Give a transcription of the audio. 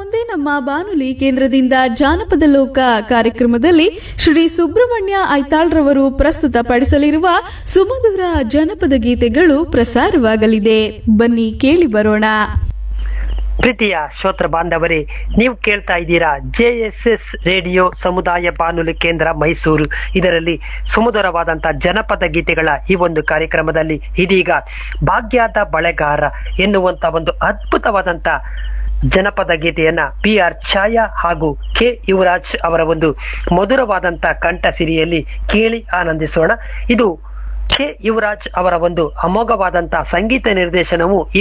ಮುಂದೆ ನಮ್ಮ ಬಾನುಲಿ ಕೇಂದ್ರದಿಂದ ಜಾನಪದ ಲೋಕ ಕಾರ್ಯಕ್ರಮದಲ್ಲಿ ಶ್ರೀ ಸುಬ್ರಹ್ಮಣ್ಯ ಐತಾಳ್ರವರು ಪ್ರಸ್ತುತಪಡಿಸಲಿರುವ ಸುಮಧುರ ಜನಪದ ಗೀತೆಗಳು ಪ್ರಸಾರವಾಗಲಿದೆ ಬನ್ನಿ ಕೇಳಿ ಬರೋಣ ಪ್ರೀತಿಯ ಶ್ರೋತ್ರ ಬಾಂಧವರೇ ನೀವು ಕೇಳ್ತಾ ಇದ್ದೀರಾ ಜೆ ಎಸ್ ಎಸ್ ರೇಡಿಯೋ ಸಮುದಾಯ ಬಾನುಲಿ ಕೇಂದ್ರ ಮೈಸೂರು ಇದರಲ್ಲಿ ಸುಮಧುರವಾದಂತಹ ಜನಪದ ಗೀತೆಗಳ ಈ ಒಂದು ಕಾರ್ಯಕ್ರಮದಲ್ಲಿ ಇದೀಗ ಭಾಗ್ಯದ ಬಳೆಗಾರ ಎನ್ನುವಂತ ಒಂದು ಅದ್ಭುತವಾದಂತ ಜನಪದ ಗೀತೆಯನ್ನ ಪಿ ಆರ್ ಛಾಯಾ ಹಾಗೂ ಕೆ ಯುವರಾಜ್ ಅವರ ಒಂದು ಮಧುರವಾದಂತ ಕಂಠ ಸಿರಿಯಲ್ಲಿ ಕೇಳಿ ಆನಂದಿಸೋಣ ಇದು ಕೆ ಯುವರಾಜ್ ಅವರ ಒಂದು ಅಮೋಘವಾದಂತಹ ಸಂಗೀತ ನಿರ್ದೇಶನವು ಈ